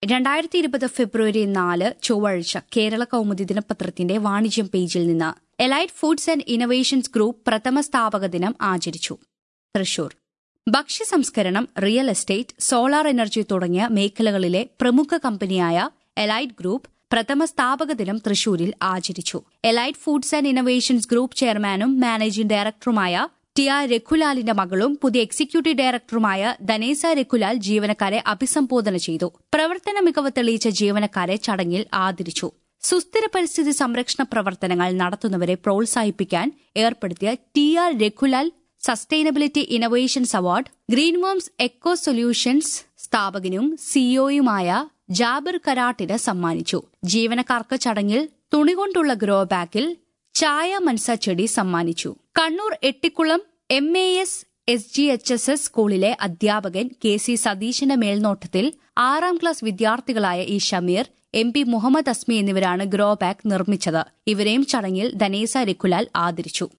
രണ്ടായിരത്തി ഇരുപത് ഫെബ്രുവരി നാല് ചൊവ്വാഴ്ച കേരള കൌമുദി ദിനപത്രത്തിന്റെ വാണിജ്യം പേജിൽ നിന്ന് elite foods and innovations group പ്രഥമ സ്ഥാപക ദിനം ആചരിച്ചു തൃശൂർ ഭക്ഷ്യ സംസ്കരണം റിയൽ എസ്റ്റേറ്റ് സോളാർ എനർജി തുടങ്ങിയ മേഖലകളിലെ പ്രമുഖ കമ്പനിയായ എലൈറ്റ് ഗ്രൂപ്പ് പ്രഥമ സ്ഥാപക ദിനം തൃശൂരിൽ ആചരിച്ചു elite foods and innovations group ചെയർമാനും മാനേജിംഗ് ഡയറക്ടറുമായ ടി ആർ രഘുലാലിന്റെ മകളും പുതിയ എക്സിക്യൂട്ടീവ് ഡയറക്ടറുമായ ധനേസ രഘുലാൽ ജീവനക്കാരെ അഭിസംബോധന ചെയ്തു പ്രവർത്തന മികവ് തെളിയിച്ച ജീവനക്കാരെ ചടങ്ങിൽ ആദരിച്ചു സുസ്ഥിര പരിസ്ഥിതി സംരക്ഷണ പ്രവർത്തനങ്ങൾ നടത്തുന്നവരെ പ്രോത്സാഹിപ്പിക്കാൻ ഏർപ്പെടുത്തിയ ടി ആർ രഘുലാൽ sustainability innovations award Greenworms eco solutions സ്ഥാപകനും സിഇഒയുമായ ജാബിർ കരാട്ടിന് സമ്മാനിച്ചു ജീവനക്കാർക്ക് ചടങ്ങിൽ തുണികൊണ്ടുള്ള ഗ്രോ ബാഗിൽ ചായ മൻസ ചെടി സമ്മാനിച്ചു Kannur Ettikulam M A S S G H S S സ്കൂളിലെ അധ്യാപകൻ കെ സി സതീശന്റെ മേൽനോട്ടത്തിൽ ആറാം ക്ലാസ് വിദ്യാർത്ഥികളായ E Shameer M P Muhammad Asmi എന്നിവരാണ് ഗ്രോ ബാഗ് നിർമ്മിച്ചത് ഇവരെയും ചടങ്ങിൽ ധനേസ രഘുലാൽ ആദരിച്ചു